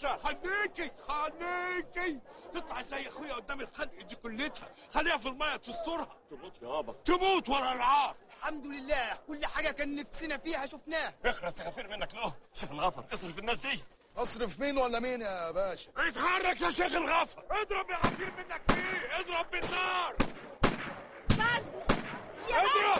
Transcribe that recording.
باشا خليكي خليكي تطلع زي اخويا قدام الخلق دي كلتها خليها في الميه تسترها تموت يابا تموت ورا العار الحمد لله كل حاجة كان نفسنا فيها شفناها اخرس يا غفير منك له شيخ الغفر اصرف الناس دي اصرف مين ولا مين يا باشا اتحرك يا شيخ الغفر اضرب يا غفير منك فيه اضرب بالنار يا اضرب